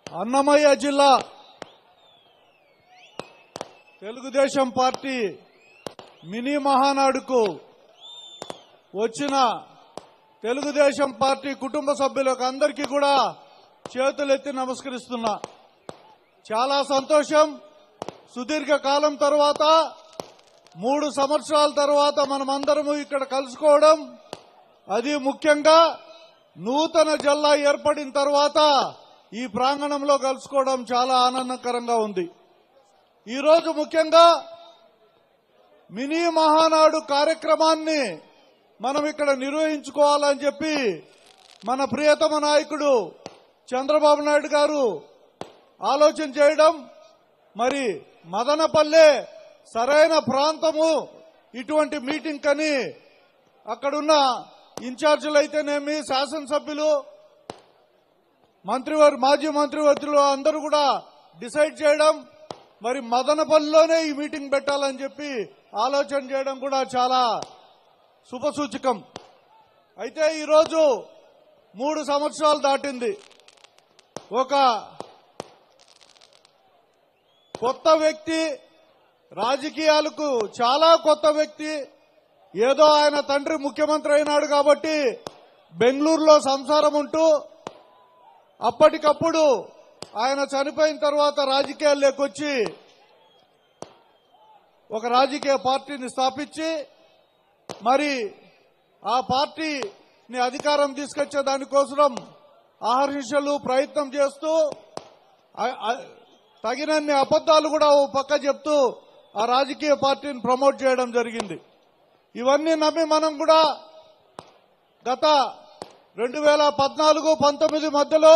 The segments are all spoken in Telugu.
అన్నమయ్య జిల్లా తెలుగుదేశం పార్టీ మినీ మహానాడుకు వచ్చిన తెలుగుదేశం పార్టీ కుటుంబ సభ్యులకు అందరికీ కూడా చేతులెత్తి నమస్కరిస్తున్నా చాలా సంతోషం సుదీర్ఘ కాలం తర్వాత మూడు సంవత్సరాల తర్వాత మనమందరము ఇక్కడ కలుసుకోవడం అది ముఖ్యంగా నూతన జిల్లా ఏర్పడిన తర్వాత ఈ ప్రాంగణంలో కలుసుకోవడం చాలా ఆనందకరంగా ఉంది ఈరోజు ముఖ్యంగా మినీ మహానాడు కార్యక్రమాన్ని మనం ఇక్కడ నిర్వహించుకోవాలని చెప్పి మన ప్రియతమ నాయకుడు చంద్రబాబు నాయుడు గారు ఆలోచన చేయడం మరి మదనపల్లె సరైన ప్రాంతము ఇటువంటి మీటింగ్ కని అక్కడున్న ఇన్ఛార్జీలు అయితేనేమి శాసనసభ్యులు మంత్రివర్ మాజీ మంత్రివర్తులు అందరూ కూడా డిసైడ్ చేయడం మరి మదనపల్లిలోనే ఈ మీటింగ్ పెట్టాలని చెప్పి ఆలోచన చేయడం కూడా చాలా శుభసూచకం అయితే ఈరోజు మూడు సంవత్సరాలు దాటింది ఒక కొత్త వ్యక్తి రాజకీయాలకు చాలా కొత్త వ్యక్తి ఏదో ఆయన తండ్రి ముఖ్యమంత్రి అయినాడు కాబట్టి బెంగళూరులో సంసారం ఉంటూ అప్పటికప్పుడు ఆయన చనిపోయిన తర్వాత రాజకీయాల్లోకి వచ్చి ఒక రాజకీయ పార్టీని స్థాపించి మరి ఆ పార్టీని అధికారం తీసుకొచ్చే దానికోసం ఆహర్నిశలు ప్రయత్నం చేస్తూ ఆ- ఆ- తగినన్ని అబద్దాలు కూడా ఓ పక్క చెప్తూ ఆ రాజకీయ పార్టీని ప్రమోట్ చేయడం జరిగింది ఇవన్నీ నమ్మి మనం కూడా గత రెండు వేల పద్నాలుగు పంతొమ్మిది మధ్యలో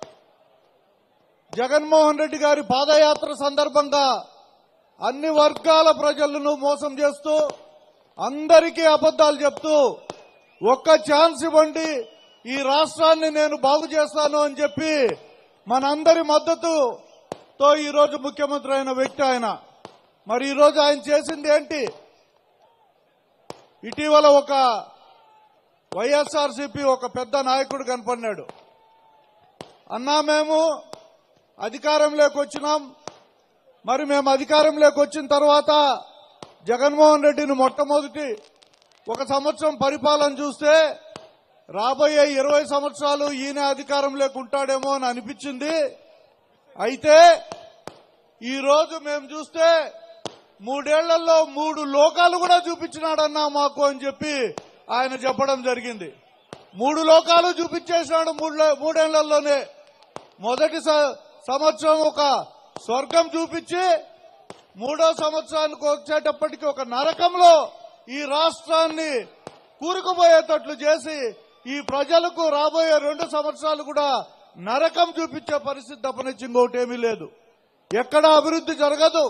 జగన్మోహన్ రెడ్డి గారి పాదయాత్ర సందర్భంగా అన్ని వర్గాల ప్రజలను మోసం చేస్తూ అందరికీ అబద్దాలు చెప్తూ ఒక్క ఛాన్స్ ఇవ్వండి ఈ రాష్ట్రాన్ని నేను బాగు చేస్తాను అని చెప్పి మనందరి మద్దతుతో ఈ రోజు ముఖ్యమంత్రి అయిన వ్యక్తి ఆయన మరి ఈ రోజు ఆయన చేసింది ఏంటి ఇటీవల ఒక వైఎస్ఆర్సీపీ ఒక పెద్ద నాయకుడు కనపడినాడు అన్నా మేము అధికారంలోకి వచ్చినాం మరి మేము అధికారంలోకి వచ్చిన తర్వాత జగన్మోహన్ రెడ్డిని మొట్టమొదటి ఒక సంవత్సరం పరిపాలన చూస్తే రాబోయే ఇరవై సంవత్సరాలు ఈయన అధికారంలోకి ఉంటాడేమో అని అనిపించింది అయితే ఈ రోజు మేము చూస్తే మూడేళ్లలో మూడు లోకాలు కూడా చూపించినాడన్నా మాకు అని చెప్పి ఆయన చెప్పడం జరిగింది మూడు లోకాలు చూపించేసినాడు మూడు- మూడేళ్లలోనే మొదటి స- సంవత్సరం ఒక స్వర్గం చూపించి మూడో సంవత్సరానికి వచ్చేటప్పటికి ఒక నరకంలో ఈ రాష్ట్రాన్ని కూరుకుపోయేటట్లు చేసి ఈ ప్రజలకు రాబోయే రెండు సంవత్సరాలు కూడా నరకం చూపించే పరిస్థితి తప్పనిచ్చి ఇంకోటి ఏమీ లేదు ఎక్కడ అభివృద్ధి జరగదు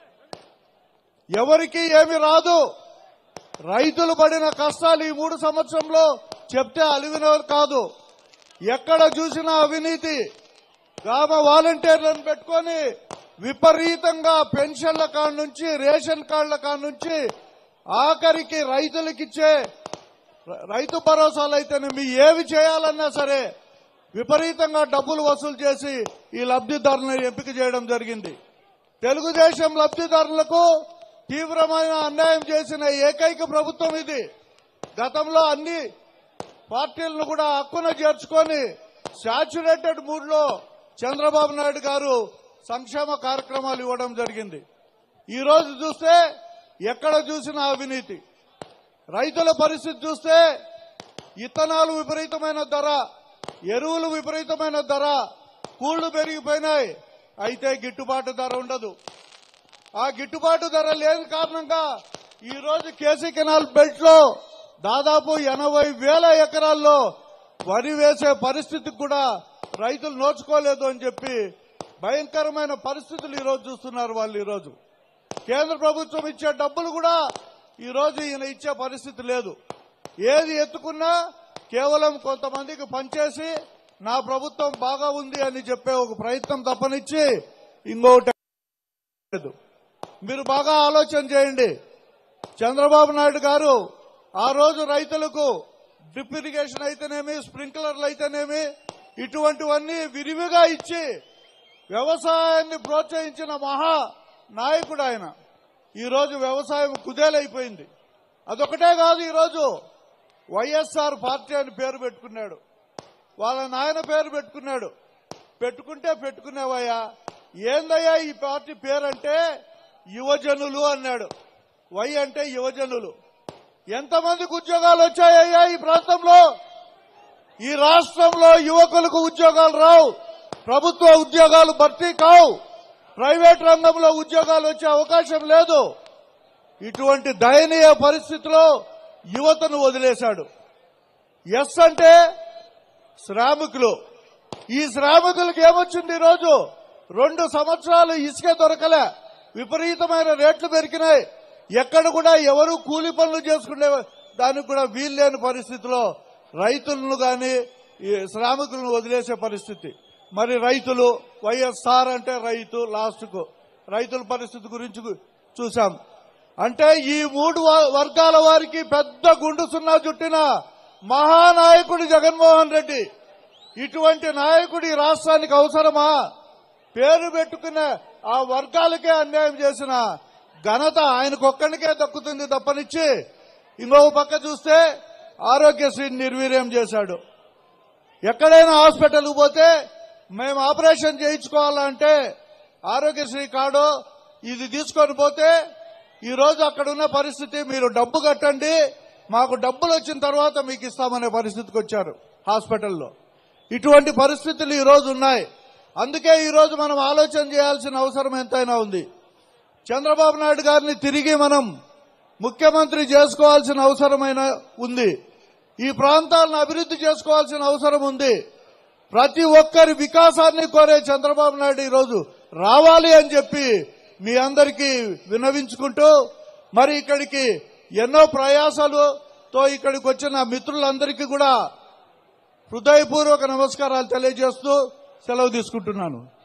ఎవరికి ఏమి రాదు రైతులు పడిన కష్టాలు ఈ మూడు సంవత్సరంలో చెప్తే అలివినవారు కాదు ఎక్కడ చూసినా అవినీతి గ్రామ వాలంటీర్లను పెట్టుకొని విపరీతంగా పెన్షన్ల కాడ నుంచి రేషన్ కార్డుల కాడ నుంచి ఆఖరికి రైతులకిచ్చే ర- రైతు భరోసాలు అయితేనేమి ఏవి చేయాలన్నా సరే విపరీతంగా డబ్బులు వసూలు చేసి ఈ లబ్ధిదారులను ఎంపిక చేయడం జరిగింది తెలుగుదేశం లబ్ధిదారులకు తీవ్రమైన అన్యాయం చేసిన ఏకైక ప్రభుత్వం ఇది గతంలో అన్ని పార్టీలను కూడా హక్కున చేర్చుకొని శాచ్యురేటెడ్ మూడ్ లో చంద్రబాబు నాయుడు గారు సంక్షేమ కార్యక్రమాలు ఇవ్వడం జరిగింది ఈ రోజు చూస్తే ఎక్కడ చూసినా అవినీతి రైతుల పరిస్థితి చూస్తే ఇత్తనాలు విపరీతమైన ధర ఎరువులు విపరీతమైన ధర కూళ్లు పెరిగిపోయినాయి అయితే గిట్టుబాటు ధర ఉండదు ఆ గిట్టుబాటు ధర లేని కారణంగా ఈ రోజు కేసీ కెనాల్ బెల్ట్ లో దాదాపు ఎనభై వేల ఎకరాల్లో వరి వేసే పరిస్థితికి కూడా రైతులు నోచుకోలేదు అని చెప్పి భయంకరమైన పరిస్థితులు ఈ రోజు చూస్తున్నారు వాళ్ళు ఈ రోజు కేంద్ర ప్రభుత్వం ఇచ్చే డబ్బులు కూడా ఈ రోజు ఈయన ఇచ్చే పరిస్థితి లేదు ఏది ఎత్తుకున్నా కేవలం కొంతమందికి పనిచేసి నా ప్రభుత్వం బాగా ఉంది అని చెప్పే ఒక ప్రయత్నం తప్పనిచ్చి ఇంకొకటి లేదు మీరు బాగా ఆలోచన చేయండి చంద్రబాబు నాయుడు గారు ఆ రోజు రైతులకు డ్రిప్ ఇరిగేషన్ అయితేనేమి స్ప్రింక్లర్లు అయితేనేమి ఇటువంటివన్నీ విరివిగా ఇచ్చి వ్యవసాయాన్ని ప్రోత్సహించిన మహా నాయకుడు ఆయన ఈరోజు వ్యవసాయం కుదేలైపోయింది అదొకటే కాదు ఈరోజు వైఎస్ఆర్ పార్టీ అని పేరు పెట్టుకున్నాడు వాళ్ళ నాయన పేరు పెట్టుకున్నాడు పెట్టుకుంటే పెట్టుకునేవయ్యా ఏందయ్యా ఈ పార్టీ పేరంటే యువజనులు అన్నాడు వై అంటే యువజనులు ఎంతమందికి ఉద్యోగాలు వచ్చాయ్యా ఈ ప్రాంతంలో ఈ రాష్ట్రంలో యువకులకు ఉద్యోగాలు రావు ప్రభుత్వ ఉద్యోగాలు భర్తీ కావు ప్రైవేట్ రంగంలో ఉద్యోగాలు వచ్చే అవకాశం లేదు ఇటువంటి దయనీయ పరిస్థితిలో యువతను వదిలేశాడు ఎస్ అంటే శ్రామికులు ఈ శ్రామికులకు ఏమొచ్చింది ఈరోజు రెండు సంవత్సరాలు ఇసుక దొరకలే విపరీతమైన రేట్లు పెరిగినాయి ఎక్కడ కూడా ఎవరు కూలి పనులు చేసుకునే దానికి కూడా వీల్లేని పరిస్థితిలో రైతులను గాని ఈ శ్రామికులను వదిలేసే పరిస్థితి మరి రైతులు వైఎస్ఆర్ అంటే రైతు లాస్ట్ కు రైతుల పరిస్థితి గురించి గు- చూశాం అంటే ఈ మూడు వ- వర్గాల వారికి పెద్ద గుండు సున్నా చుట్టిన మహానాయకుడు జగన్మోహన్ రెడ్డి ఇటువంటి నాయకుడు ఈ రాష్ట్రానికి అవసరమా పేరు పెట్టుకున్న ఆ వర్గాలకే అన్యాయం చేసిన ఘనత ఆయనకొక్కడికే దక్కుతుంది తప్పనిచ్చి ఇంకొక పక్క చూస్తే ఆరోగ్యశ్రీని నిర్వీర్యం చేశాడు ఎక్కడైనా హాస్పిటల్కి పోతే మేము ఆపరేషన్ చేయించుకోవాలంటే ఆరోగ్యశ్రీ కార్డు ఇది తీసుకొని పోతే ఈ రోజు అక్కడ ఉన్న పరిస్థితి మీరు డబ్బు కట్టండి మాకు డబ్బులు వచ్చిన తర్వాత మీకు ఇస్తామనే పరిస్థితికి వచ్చారు హాస్పిటల్లో ఇటువంటి పరిస్థితులు ఈ రోజు ఉన్నాయి అందుకే ఈ రోజు మనం ఆలోచన చేయాల్సిన అవసరం ఎంతైనా ఉంది చంద్రబాబు నాయుడు గారిని తిరిగి మనం ముఖ్యమంత్రి చేసుకోవాల్సిన అవసరమైన ఉంది ఈ ప్రాంతాలను అభివృద్ధి చేసుకోవాల్సిన అవసరం ఉంది ప్రతి ఒక్కరి వికాసాన్ని కోరే చంద్రబాబు నాయుడు ఈరోజు రావాలి అని చెప్పి మీ అందరికీ వినవించుకుంటూ మరి ఇక్కడికి ఎన్నో ప్రయాసాలతో ఇక్కడికి వచ్చిన మిత్రులందరికీ కూడా హృదయపూర్వక నమస్కారాలు తెలియజేస్తూ సెలవు తీసుకుంటున్నాను